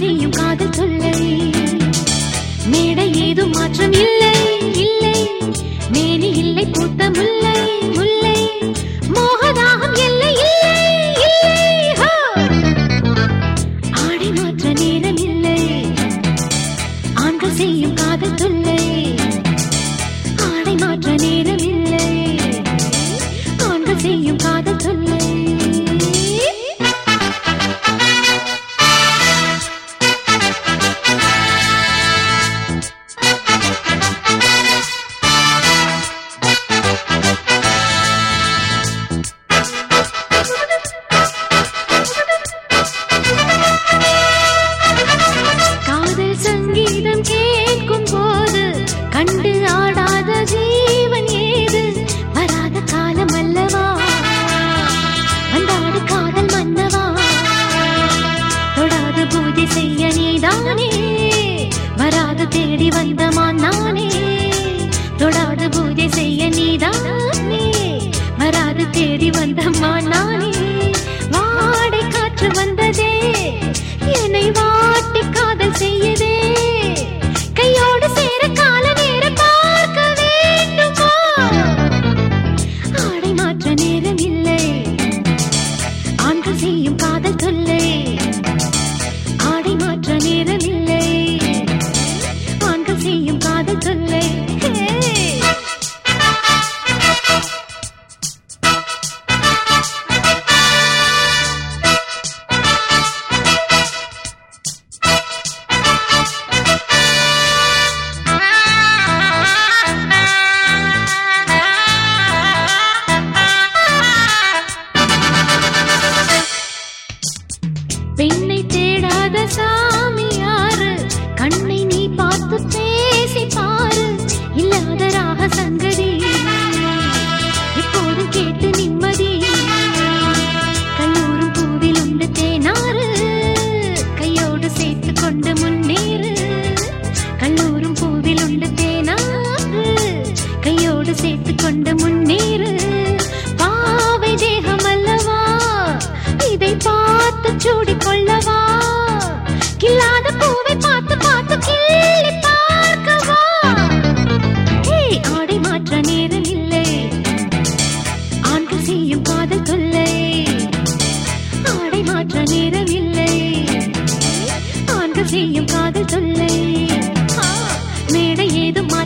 செய்யும் காதல் தொல்லை மேடை ஏதும் மாற்றம் இல்லை இல்லை மேனி இல்லை பூத்த முல்லை முல்லை மோகதாகம் இல்லை இல்லை இல்லை ஹோ! ஆடை மாற்ற நேரம் இல்லை ஆண்கள் செய்யும் காதல் தொல்லை ஆடை மாற்ற நேரம் இல்லை ஆண்கள் செய்யும் காதல் தொல்லை காதல் சங்கீதம் கேட்கும் போது கண்டு ஆடாத ஜீவன் ஏது வராத காலம் அல்லவா வந்தாடு காதல் மன்னவா தொடாத பூஜை செய்ய நீதானே வராது தேடி வந்த நானே தொடாத பூஜை செய்ய நீதானே வராது தேடி வந்த நானே வாடை காற்று வந்ததே என்னை வாட்டி காதல் செய்யுதே கையோடு சேர கால நேரம் பார்க்க வேண்டுமா ஆடை மாற்ற நேரம் இல்லை ஆண்கள் செய்யும் காதல் தொல்லை ஆடை மாற்ற நேரம் இல்லை ஆண்கள் செய்யும் காதல் தொல்லை ஹே! பெண்ணை தேடாத சாமி யாரு கண்ணை நீ பார்த்து பேசி பாரு இல்லாத ராக சங்கதி இப்போது கேட்டு நிம்மதி கல்லூரும் பூவில் உண்டு தேனாறு கையோடு சேர்த்து கொண்டு முன்னேறு கல்லூரும் பூவில் உண்டு தேனாறு கையோடு சேர்த்து கொண்டு முன்னேறு பாவை தேகம் அல்லவா இதை பார்த்து சூடிக் கொள்ளவா கில்லாத பூவை பார்த்து பார்த்து கிள்ளி பார்க்கவா ஏய், ஆடை மாற்ற நேரம் இல்லை ஆண்கள் செய்யும் காதல் தொல்லை ஆடை மாற்ற நேரம் இல்லை ஆண்கள் செய்யும் காதல் தொல்லை ஆ, மேடை ஏதும்